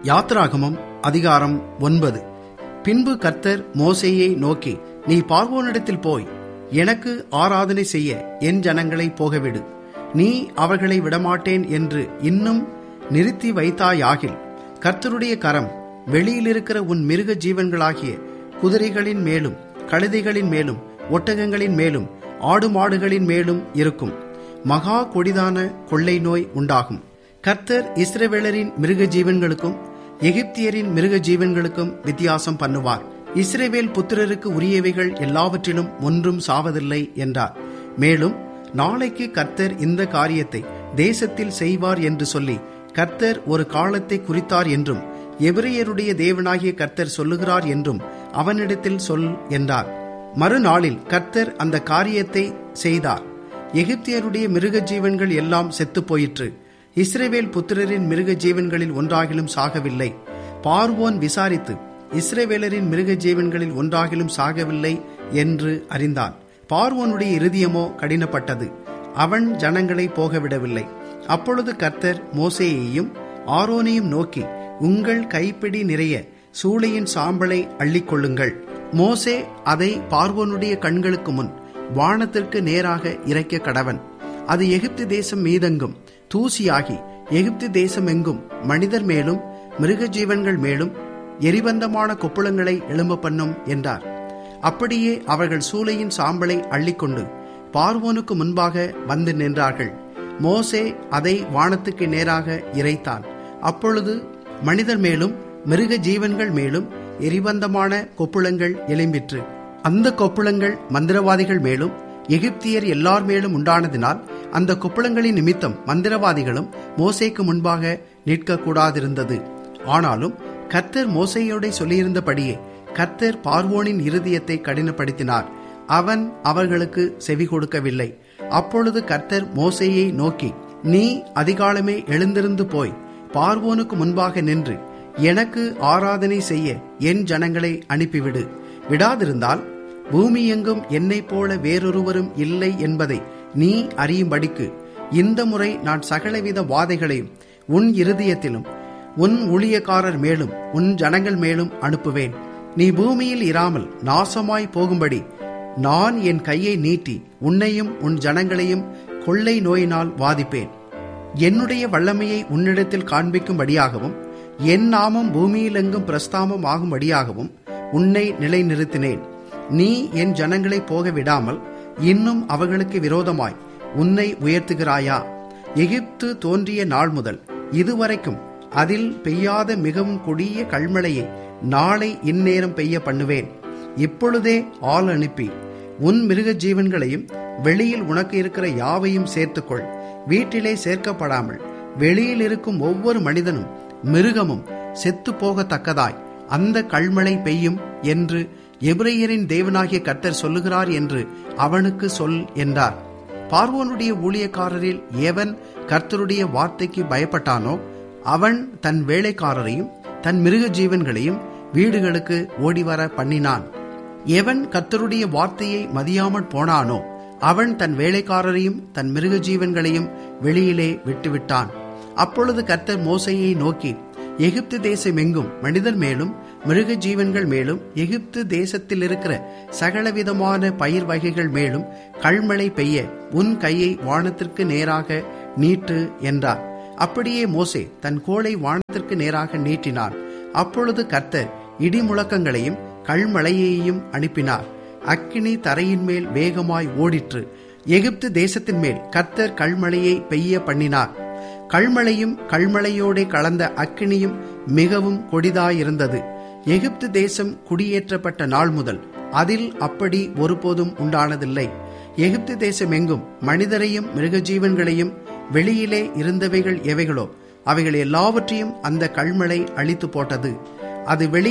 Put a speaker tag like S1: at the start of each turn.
S1: யாத்ராகமம் அதிகாரம் ஒன்பது பின்பு கர்த்தர் மோசேயை நோக்கி நீ பார்வோனிடத்தில் போய் எனக்கு ஆராதனை செய்ய என் ஜனங்களை போகவிடு நீ அவர்களை விடமாட்டேன் என்று இன்னும் நிறுத்தி வைத்தாயாகில் கர்த்தருடைய கரம் வெளியிலிருக்கிற உன் மிருக ஜீவன்களாகிய குதிரைகளின் மேலும் கழுதைகளின் மேலும் ஒட்டகங்களின் மேலும் ஆடு மாடுகளின் மேலும் இருக்கும் மகா கொடிதான கொள்ளை நோய் உண்டாகும் கர்த்தர் இஸ்ரவேலரின் மிருக ஜீவன்களுக்கும் எகிப்தியரின் மிருக ஜீவன்களுக்கும் வித்தியாசம் பண்ணுவார் இஸ்ரேவேல் புத்திரருக்கு உரியவைகள் எல்லாவற்றிலும் ஒன்றும் சாவதில்லை என்றார் மேலும் நாளைக்கு கர்த்தர் இந்த காரியத்தை தேசத்தில் செய்வார் என்று சொல்லி கர்த்தர் ஒரு காலத்தை குறித்தார் என்றும் எபிரேயருடைய தேவனாகிய கர்த்தர் சொல்லுகிறார் என்றும் அவனிடத்தில் சொல் என்றார் மறுநாளில் கர்த்தர் அந்த காரியத்தை செய்தார் எகிப்தியருடைய மிருக ஜீவன்கள் எல்லாம் செத்துப் போயிற்று இஸ்ரேவேல் புத்திரரின் மிருக ஜீவன்களில் ஒன்றாகிலும் சாகவில்லை பார்வோன் விசாரித்து இஸ்ரேவேலரின் மிருக ஜீவன்களில் ஒன்றாகிலும் சாகவில்லை என்று அறிந்தான் பார்வோனுடைய இருதயமோ கடினப்பட்டது அவன் ஜனங்களை போகவிடவில்லை அப்பொழுது கர்த்தர் மோசேயையும் ஆரோனையும் நோக்கி உங்கள் கைப்பிடி நிறைய சூளையின் சாம்பலை அள்ளிக்கொள்ளுங்கள் மோசே அதை பார்வோனுடைய கண்களுக்கு முன் வானத்திற்கு நேராக இறைக்க கடவன் அது எகிப்து தேசம் மீதெங்கும் தூசியாகி எகிப்து தேசம் எங்கும் மனிதர் மேலும் மிருக ஜீவன்கள் மேலும் எரிபந்தமான கொப்புளங்களை எழும்ப பண்ணும் என்றார் அப்படியே அவர்கள் சூளையின் சாம்பலை அள்ளிக்கொண்டு பார்வோனுக்கு முன்பாக வந்து நின்றார்கள் மோசே அதை வானத்துக்கு நேராக இறைத்தான் அப்பொழுது மனிதர் மேலும் மிருக ஜீவன்கள் மேலும் எரிபந்தமான கொப்புளங்கள் எழும்பிற்று அந்த கொப்புளங்கள் மந்திரவாதிகள் மேலும் எகிப்தியர் எல்லார் மேலும் உண்டானதினால் அந்த கொப்புளங்களின் நிமித்தம் மந்திரவாதிகளும் மோசேக்கு முன்பாக நிற்கக்கூடாதிருந்தது ஆனாலும் கர்த்தர் மோசையோட சொல்லியிருந்தபடியே கர்த்தர் பார்வோனின் இருதயத்தை கடினப்படுத்தினார் அவன் அவர்களுக்கு செவி கொடுக்கவில்லை அப்பொழுது கர்த்தர் மோசையை நோக்கி நீ அதிகாலமே எழுந்திருந்து போய் பார்வோனுக்கு முன்பாக நின்று எனக்கு ஆராதனை செய்ய என் ஜனங்களை அனுப்பிவிடு விடாதிருந்தால் பூமி எங்கும் என்னைப் போல வேறொருவரும் இல்லை என்பதை நீ அறியும்படிக்கு இந்த முறை நான் சகலவித வாதைகளையும் உன் இருதயத்திலும் உன் ஊழியக்காரர் மேலும் உன் ஜனங்கள் மேலும் அனுப்புவேன் நீ பூமியில் இராமல் நாசமாய் போகும்படி நான் என் கையை நீட்டி உன்னையும் உன் ஜனங்களையும் கொள்ளை நோயினால் வாதிப்பேன் என்னுடைய வல்லமையை உன்னிடத்தில் காண்பிக்கும்படியாகவும் என் நாமம் பூமியிலெங்கும் பிரஸ்தாமம் ஆகும்படியாகவும் உன்னை நிலைநிறுத்தினேன் நீ என் ஜனங்களை போக விடாமல் இன்னும் அவர்களுக்கு விரோதமாய் உன்னை உயர்த்துகிறாயா எகிப்து தோன்றிய நாள் முதல் இதுவரைக்கும் அதில் பெய்யாத மிகவும் கொடிய கல்மழையை நாளை இந்நேரம் பெய்ய பண்ணுவேன் இப்பொழுதே ஆள் அனுப்பி உன் மிருக ஜீவன்களையும் வெளியில் உனக்கு இருக்கிற யாவையும் சேர்த்துக்கொள் வீட்டிலே சேர்க்கப்படாமல் வெளியில் இருக்கும் ஒவ்வொரு மனிதனும் மிருகமும் செத்து போகத்தக்கதாய் அந்த கல்மழை பெய்யும் என்று எபிரேயரின் தேவனாகிய கர்த்தர் சொல்லுகிறார் என்று அவனுக்கு சொல் என்றார் பார்வோனுடைய ஊழியக்காரரில் எவன் கர்த்தருடைய வார்த்தைக்கு பயப்பட்டானோ அவன் தன் வேலைக்காரரையும் தன் மிருக ஜீவன்களையும் வீடுகளுக்கு ஓடிவர பண்ணினான் எவன் கர்த்தருடைய வார்த்தையை மதியாமல் போனானோ அவன் தன் வேலைக்காரரையும் தன் மிருக ஜீவன்களையும் வெளியிலே விட்டுவிட்டான் அப்பொழுது கர்த்தர் மோசையை நோக்கி எகிப்து தேசம் எங்கும் மனிதர் மேலும் மிருக ஜீவன்கள் மேலும் எகிப்து தேசத்தில் இருக்கிற சகலவிதமான பயிர் வகைகள் மேலும் கல்மழை பெய்ய உன் கையை வானத்திற்கு நேராக நீட்டு என்றார் அப்படியே மோசே தன் கோளை வானத்திற்கு நேராக நீட்டினான் அப்பொழுது கர்த்தர் இடி முழக்கங்களையும் கல்மழையையும் அனுப்பினார் அக்கினி தரையின் மேல் வேகமாய் ஓடிற்று எகிப்து தேசத்தின் மேல் கர்த்தர் கல்மழையை பெய்ய பண்ணினார் கல்மழையும் கல்மழையோடே கலந்த அக்கினியும் மிகவும் கொடிதாயிருந்தது எகிப்து தேசம் குடியேற்றப்பட்ட நாள் முதல் அதில் அப்படி ஒருபோதும் உண்டானதில்லை எகிப்து தேசம் எங்கும் மனிதரையும் மிருகஜீவன்களையும் வெளியிலே இருந்தவைகள் எவைகளோ அவைகள் எல்லாவற்றையும் அந்த கல்மழை அழித்து போட்டது அது வெளி